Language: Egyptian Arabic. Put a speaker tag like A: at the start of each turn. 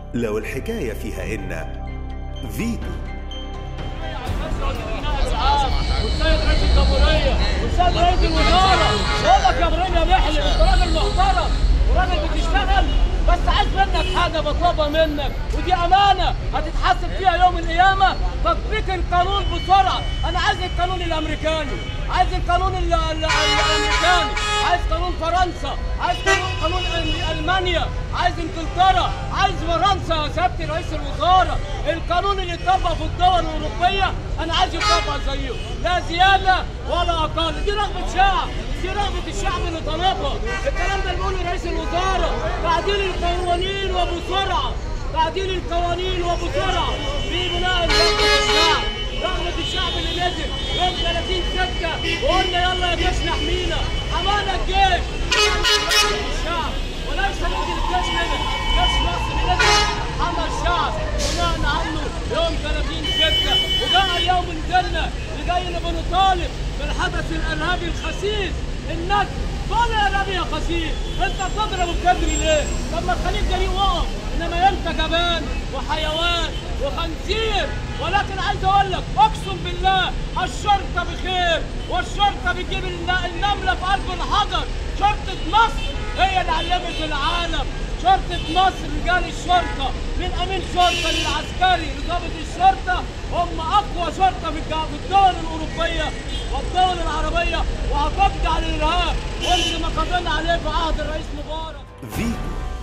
A: لو الحكاية فيها إن فيتو
B: والسيد رئيس الجمهورية والسيد رئيس الوزارة بقول لك يا ابراهيم يا محلم انت راجل محترم وراجل بتشتغل بس عايز منك حاجة بطلبها منك ودي أمانة هتتحاسب فيها يوم القيامة تطبيق القانون بسرعة أنا عايز القانون الأمريكاني عايز القانون ال- ال- الأمريكاني عايز قانون فرنسا عايز قانون قانون أل- ألمانيا عايز انجلترا عايز فرنسا يا سيادة رئيس الوزراء القانون اللي يطبق في الدول الأوروبية أنا عايز يطبق زيه لا زيادة ولا أقل دي رغبة شعب دي رغبة الشعب اللي طلبها الكلام ده اللي بيقوله رئيس الوزراء تعديل القوانين وبسرعة تعديل القوانين وبسرعة في بناء رغبة الشعب رغبة الشعب اللي نزل يوم 30 6 وقلنا يلا يا جيش نحمينا حمانا الجيش حمانا الشعب وليس نزل الجيش هنا جيش مصر نزل حمى الشعب بناء عنه يوم 30 6 وجاء اليوم نزلنا لجاي بنطالب بالحدث الارهابي الخسيس النجم قول يا ارهابي يا خسيس انت بتضرب وبتجري ليه؟ طب ما تخليك جريء وقف انما انت جبان وحيوان وخنزير ولكن عايز اقول لك اقسم بالله الشرطه بخير والشرطه بتجيب الن- النمله في قلب الحجر شرطه مصر هي اللي علمت العالم شرطة مصر رجال الشرطة من أمين شرطة للعسكري لضابط الشرطة هم أقوى شرطة في الج- في الدول الأوروبية والدول العربية وهتقضي على الإرهاب واللي ما قضينا عليه في عهد الرئيس مبارك
A: فيتو